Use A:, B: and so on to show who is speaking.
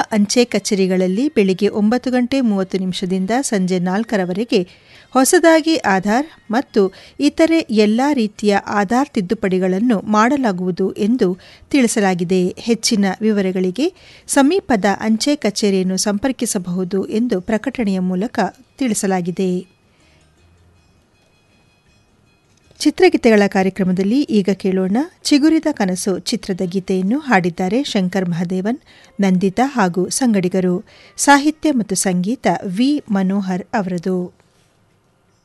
A: ಅಂಚೆ ಕಚೇರಿಗಳಲ್ಲಿ ಬೆಳಿಗ್ಗೆ ಒಂಬತ್ತು ಗಂಟೆ ಮೂವತ್ತು ನಿಮಿಷದಿಂದ ಸಂಜೆ ನಾಲ್ಕರವರೆಗೆ ಹೊಸದಾಗಿ ಆಧಾರ್ ಮತ್ತು ಇತರೆ ಎಲ್ಲ ರೀತಿಯ ಆಧಾರ್ ತಿದ್ದುಪಡಿಗಳನ್ನು ಮಾಡಲಾಗುವುದು ಎಂದು ತಿಳಿಸಲಾಗಿದೆ ಹೆಚ್ಚಿನ ವಿವರಗಳಿಗೆ ಸಮೀಪದ ಅಂಚೆ ಕಚೇರಿಯನ್ನು ಸಂಪರ್ಕಿಸಬಹುದು ಎಂದು ಪ್ರಕಟಣೆಯ ಮೂಲಕ ತಿಳಿಸಲಾಗಿದೆ ಚಿತ್ರಗೀತೆಗಳ ಕಾರ್ಯಕ್ರಮದಲ್ಲಿ ಈಗ ಕೇಳೋಣ ಚಿಗುರಿದ ಕನಸು ಚಿತ್ರದ ಗೀತೆಯನ್ನು ಹಾಡಿದ್ದಾರೆ ಶಂಕರ್ ಮಹದೇವನ್ ನಂದಿತಾ ಹಾಗೂ ಸಂಗಡಿಗರು ಸಾಹಿತ್ಯ ಮತ್ತು ಸಂಗೀತ ವಿ ಮನೋಹರ್ ಅವರದು